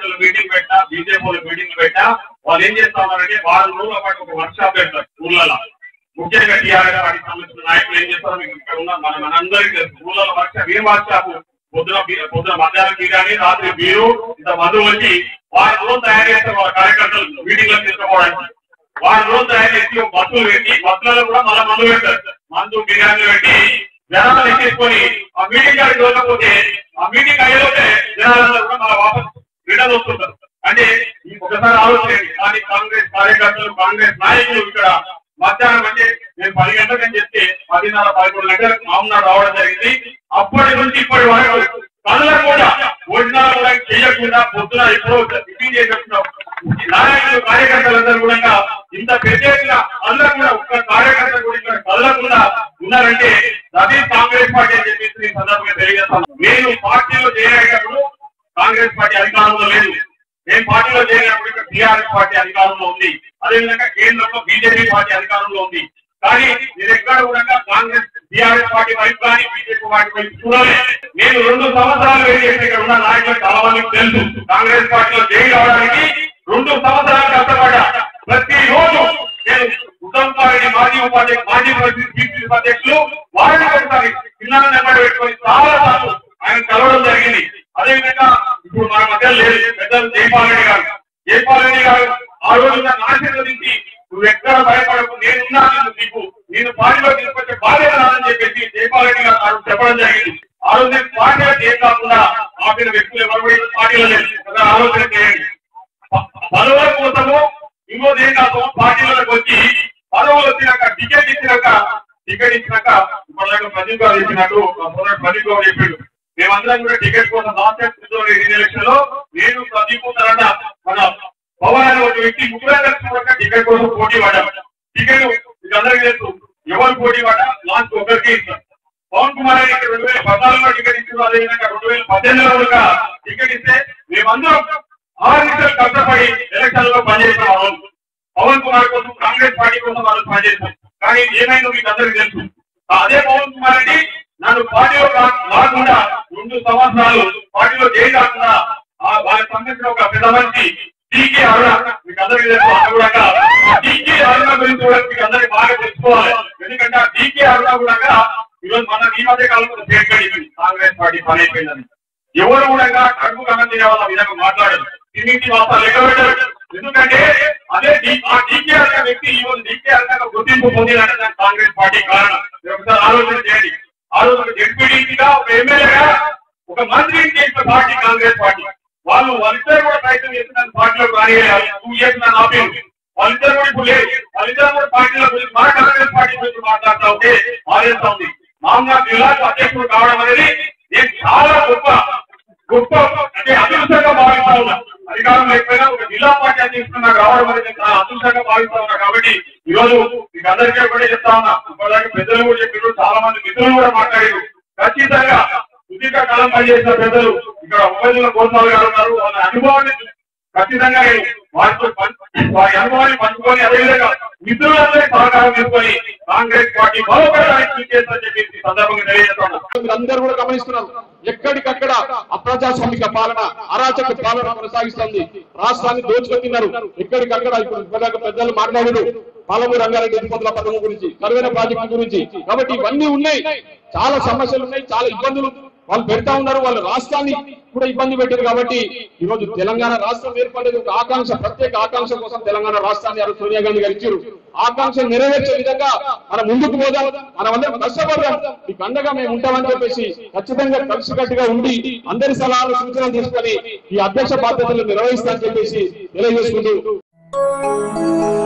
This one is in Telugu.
కార్యకర్తలు మీటింగ్ పెట్టా బీజేపీ మీటింగ్ పెట్టా వాళ్ళు ఏం చేస్తా ఉన్నారంటే వారం రోజుల పాటు ఒక వర్క్ షాప్ పెడతారు ఊళ్ళలో ముఖ్యంగా టీఆర్ఎస్ పార్టీకి సంబంధించిన నాయకులు ఏం చేస్తారో మీకు ఇక్కడ ఉన్న మన మనందరికీ తెలుసు ఊళ్ళలో వర్క్ షాప్ ఏం వర్క్ షాప్ పొద్దున బీ- పొద్దున మధ్యాహ్నం బిర్యానీ రాత్రి బీరు ఇంత మందు వచ్చి వారం రోజులు తయారు చేస్తారు వాళ్ళ కార్యకర్తలు మీటింగ్ లో తీసుకోవడానికి వారం రోజులు తయారు చేసి ఒక బస్సులు పెట్టి బస్సులలో కూడా మళ్ళీ మందు పెడతారు మందు బిర్యానీ పెట్టి జనాలు ఎక్కించుకొని ఆ మీటింగ్ కాడికి వెళ్ళకపోతే ఆ మీటింగ్ అయ్యేలోపే జనాలందరూ కూడా మళ్ళీ వాపస్ రిటర్న్ వస్తుంటారు అంటే ఈ ఒకసారి ఆలోచించండి కానీ కాంగ్రెస్ కార్యకర్తలు కాంగ్రెస్ నాయకులు ఇక్కడ మధ్యాహ్నం అంటే నేను పది గంటలకు అని చెప్తే పదిన్నర పదకొండు గంటలకు మామూలు రావడం జరిగింది అప్పటి నుంచి ఇప్పటి వరకు కళ్ళకు కూడా భోజనాలు కూడా చేయకుండా పొద్దున ఎప్పుడో టిఫిన్ చేసేస్తున్నాం ఈ నాయకులు కార్యకర్తలందరూ కూడా ఇంత పెద్ద ఎత్తున కళ్ళకు కూడా ఒక్క కార్యకర్త కూడా ఇక్కడ కళ్ళకుండా ఉన్నారంటే అది కాంగ్రెస్ పార్టీ అని చెప్పేసి ఈ సందర్భంగా తెలియజేస్తాను నేను పార్టీలో చేరేటప్పుడు కాంగ్రెస్ పార్టీ అధికారంలో లేదు నేను పార్టీలో చేరినప్పుడు ఇక్కడ టీఆర్ఎస్ పార్టీ అధికారంలో ఉంది అదేవిధంగా కేంద్రంలో బీజేపీ పార్టీ అధికారంలో ఉంది కానీ నేను ఎక్కడ కూడా కాంగ్రెస్ టీఆర్ఎస్ పార్టీ వైపు కానీ బీజేపీ పార్టీ వైపు చూడలే నేను రెండు సంవత్సరాలు వెయిట్ చేసి ఇక్కడ ఉన్న నాయకులకు చాలా మందికి తెలుసు కాంగ్రెస్ పార్టీలో జైలు అవడానికి రెండు సంవత్సరాలు కష్టపడ్డా ప్రతి రోజు నేను ఉత్తమ్ కుమార్ రెడ్డి మాజీ ఉపాధ్యక్ష మాజీ పిసిసి ఉపాధ్యక్షులు వారిని ఒకసారి పిల్లలను నెంబర్ పెట్టుకొని చాలా సార్లు ఆయన కలవడం జరిగింది అదేవిధంగా ఇప్పుడు మన మధ్య లేదు పెద్దలు జైపాల్ రెడ్డి గారు జైపాల్ రెడ్డి గారు ఆ రోజు నన్ను ఆశీర్వదించి నువ్వు ఎక్కడ భయపడకు నేనున్నా నేను నీకు నేను పార్టీలో తీసుకొచ్చే బాధ్యత నాదని చెప్పేసి జైపాల్ రెడ్డి గారు నాకు చెప్పడం జరిగింది ఆ రోజు నేను పార్టీలో ఏం కాకుండా ఆపిన వ్యక్తులు ఎవరు కూడా ఈ పార్టీలో లేదు ఒకసారి ఆలోచన చేయండి ప- పదవుల కోసము ఇంకోటి ఏం కాదు పార్టీలకు వచ్చి పదవులు వచ్చినాక టికెట్ ఇచ్చినాక టికెట్ ఇచ్చినాక ఇప్పటిదాకా ప్రదీప్ గారు చెప్పినట్టు మా సోదరుడు ప్రదీప్ గారు చెప్పాడు మేమందరం కూడా టికెట్ కోసం లాస్ట్ టైం ఫిబ్రవరి ఎలక్షన్ లో నేను ప్రదీప్ తర్వాత మన పవన్ అనే ఒక వ్యక్తి ముగ్గురు కలిసి కూడా టికెట్ కోసం పోటీ పడ్డాం టికెట్ మీకు అందరికీ తెలుసు ఎవరు పోటీ పడ్డా లాస్ట్ ఒకరికి ఇస్తారు పవన్ కుమార్ రెడ్డికి రెండు వేల పద్నాలుగులో టికెట్ ఇచ్చారు అదేవిధంగా రెండు వేల పద్దెనిమిదిలో కూడా టికెట్ ఇస్తే మేమందరం ఆరు నిమిషాలు కష్టపడి ఎలక్షన్ లో పనిచేసిన వాళ్ళు పవన్ కుమార్ కోసం కాంగ్రెస్ పార్టీ కోసం వాళ్ళు పనిచేస్తాం కానీ ఏమైందో మీకు అందరికీ తెలుసు అదే పవన్ కుమార్ రెడ్డి నన్ను పార్టీలో రా- రాకుండా రెండు సంవత్సరాలు పార్టీలో చేయి కాకుండా ఆ వారికి సంబంధించిన ఒక పెద్ద మనిషి డీకే అరుణ మీకు అందరికీ తెలుసు అన్న కూడా డీకే అరుణ గురించి కూడా మీకు అందరికీ బాగా తెలుసుకోవాలి ఎందుకంటే డీకే అరుణ కూడా ఈరోజు మన ఈ మధ్య కాలంలో స్టేట్ గడిచింది కాంగ్రెస్ పార్టీ పని అయిపోయిందని ఎవరు కూడా కడుపు కన్నం తినే వాళ్ళ విధంగా మాట్లాడరు తిన్నింటి వార్త లెక్క పెట్టారు ఎందుకంటే అదే డి- ఆ డీకే అనే వ్యక్తి ఈ రోజు డీకే అనే గుర్తింపు పొందిందంటే దానికి కాంగ్రెస్ పార్టీ కారణం మీరు ఒకసారి ఆలోచన చేయండి ఆ రోజు ఒక జడ్పీటీసీగా ఒక ఎమ్మెల్యేగా ఒక మంత్రిని చేసిన పార్టీ కాంగ్రెస్ పార్టీ వాళ్ళు వాళ్ళిద్దరు కూడా ప్రయత్నం చేస్తున్నారు పార్టీలో కానీ టూ ఇయర్స్ నన్ను ఆపేది వాళ్ళిద్దరు కూడా ఇప్పుడు లేదు వాళ్ళిద్దరు కూడా పార్టీల గురించి మన కాంగ్రెస్ పార్టీ గురించి మాట్లాడుతూ ఉంటే ఆలోచిస్తా ఉంది మామూలుగా జిల్లా అధ్యక్షుడు కావడం అనేది నేను చాలా గొప్ప గొప్ప అంటే అదృష్టంగా భావిస్తా ఉన్నా అధికారం లేకపోయినా ఒక జిల్లా పార్టీ అధ్యక్షుడు నాకు రావడం అనేది నేను చాలా అదృష్టంగా భావిస్తా ఉన్నా కాబట్టి ఈ రోజు మీకు అందరికీ ఒకటే చెప్తా ఉన్నా ఇప్పటిదాకా పెద్దలు కూడా చెప్పారు చాలా మంది మిత్రులు కూడా మాట్లాడారు ఖచ్చితంగా సుదీర్ఘ కాలం పనిచేసిన పెద్దలు ఇక్కడ ఉపయోగ గోపాల్ గారు ఉన్నారు వాళ్ళ అనుభవాన్ని ఖచ్చితంగా నేను వారితో పం- వారి అనుభవాన్ని పంచుకొని అదేవిధంగా మిత్రులందరికీ సహకారం తీసుకొని కాంగ్రెస్ పార్టీ బలోపేతానికి కృషి చేస్తారని చెప్పి ఈ సందర్భంగా తెలియజేస్తున్నాను మీరందరూ కూడా గమనిస్తున్నారు ఎక్కడికక్కడ అప్రజాస్వామిక పాలన అరాచక పాలన కొనసాగిస్తుంది రాష్ట్రాన్ని దోచుకొచ్చినారు ఎక్కడికక్కడ ఇప్పుడు ఇప్పటిదాకా పెద్దలు మాట్లాడారు పాలమూరు రంగారెడ్డి ఎత్తిపోతల పథకం గురించి కరువైన ప్రాజెక్టు గురించి కాబట్టి ఇవన్నీ ఉన్నాయి చాలా సమస్యలు ఉన్నాయి చాలా ఇబ్బందులు వాళ్ళు పెడతా ఉన్నారు వాళ్ళ రాష్ట్రాన్ని కూడా ఇబ్బంది పెట్టారు కాబట్టి ఈ రోజు తెలంగాణ రాష్ట్రం ఏర్పడేది ఒక ఆకాంక్ష ప్రత్యేక ఆకాంక్ష కోసం తెలంగాణ రాష్ట్రాన్ని ఆ రోజు సోనియా గాంధీ గారు ఇచ్చారు ఆకాంక్ష నెరవేర్చే విధంగా మనం ముందుకు పోదాం మనం అందరం కష్టపడదాం మీకు అండగా మేము ఉంటామని చెప్పేసి ఖచ్చితంగా కలిసికట్టుగా ఉండి అందరి సలహాలు సూచనలు తీసుకొని ఈ అధ్యక్ష బాధ్యతలు నిర్వహిస్తామని చెప్పేసి తెలియజేసుకుంటూ